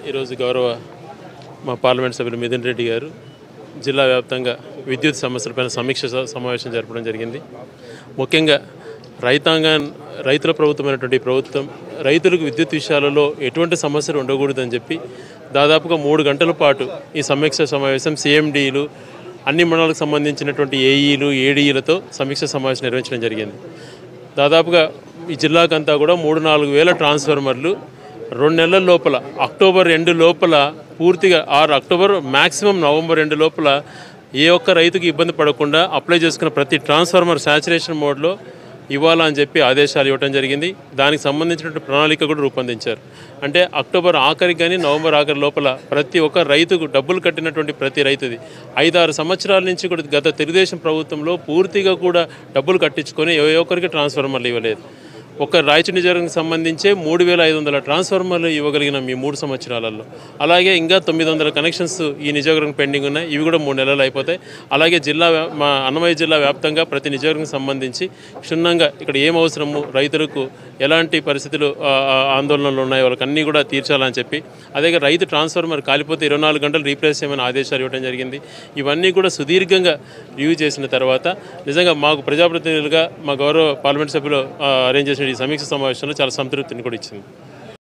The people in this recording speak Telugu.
ఈరోజు గౌరవ మా పార్లమెంట్ సభ్యులు మిథున్ రెడ్డి గారు జిల్లా వ్యాప్తంగా విద్యుత్ సమస్యలపైన సమీక్ష స- సమావేశం జరపడం జరిగింది ముఖ్యంగా రైతాంగం రైతుల ప్రభుత్వమైనటువంటి ఈ ప్రభుత్వం రైతులకు విద్యుత్ విషయాలలో ఎటువంటి సమస్యలు ఉండకూడదని చెప్పి దాదాపుగా మూడు గంటల పాటు ఈ సమీక్ష సమావేశం సిఎండీలు అన్ని మండలాలకు సంబంధించినటువంటి ఏఈలు ఏడీలతో సమీక్ష సమావేశం నిర్వహించడం జరిగింది దాదాపుగా ఈ జిల్లాకంతా కూడా మూడు నాలుగు వేల ట్రాన్స్ఫార్మర్లు రెండు నెలల లోపల అక్టోబర్ రెండు లోపల పూర్తిగా ఆరు అక్టోబర్ మ్యాక్సిమం నవంబర్ రెండు లోపల ఏ ఒక్క రైతుకి ఇబ్బంది పడకుండా అప్లై చేసుకున్న ప్రతి ట్రాన్స్ఫార్మర్ శాచురేషన్ మోడ్లో ఇవ్వాలని చెప్పి ఆదేశాలు ఇవ్వడం జరిగింది దానికి సంబంధించినటువంటి ప్రణాళిక కూడా రూపొందించారు అంటే అక్టోబర్ ఆఖరికి కానీ నవంబర్ ఆఖరి లోపల ప్రతి ఒక్క రైతుకు డబ్బులు కట్టినటువంటి ప్రతి రైతుది ఐదారు సంవత్సరాల నుంచి కూడా గత తెలుగుదేశం ప్రభుత్వంలో పూర్తిగా కూడా డబ్బులు కట్టించుకొని ఏ ఒక్కరికి ట్రాన్స్ఫార్మర్లు ఇవ్వలేదు ఒక రాయచూరు నియోజకవర్గానికి సంబంధించే మూడు వేల ఐదు వందల ట్రాన్స్ఫార్మర్లు ఇవ్వగలిగిన ఈ మూడు సంవత్సరాలలో అలాగే ఇంకా తొమ్మిది వందల కనెక్షన్స్ ఈ నియోజకవర్గం పెండింగ్ ఉన్నాయి ఇవి కూడా మూడు నెలలు అయిపోతాయి అలాగే జిల్లా వ్యా- మా అన్నమయ్య జిల్లా వ్యాప్తంగా ప్రతి నియోజకవర్గం సంబంధించి క్షుణ్ణంగా ఇక్కడ ఏం అవసరము రైతులకు ఎలాంటి పరిస్థితులు ఆ, ఆ, ఆందోళనలు ఉన్నాయి వాళ్ళకి అన్నీ కూడా తీర్చాలని చెప్పి అదే రైతు ట్రాన్స్ఫార్మర్ కాలిపోతే ఇరవై నాలుగు గంటలు రీప్లేస్ చేయమని ఆదేశాలు ఇవ్వడం జరిగింది ఇవన్నీ కూడా సుదీర్ఘంగా రివ్యూ చేసిన తర్వాత నిజంగా మాకు ప్రజాప్రతినిధులుగా మా గౌరవ పార్లమెంట్ సభ్యులు ఆ, అరేంజ్ చేసిన ఈ సమీక్ష సమావేశంలో చాలా సంతృప్తిని కూడా ఇచ్చింది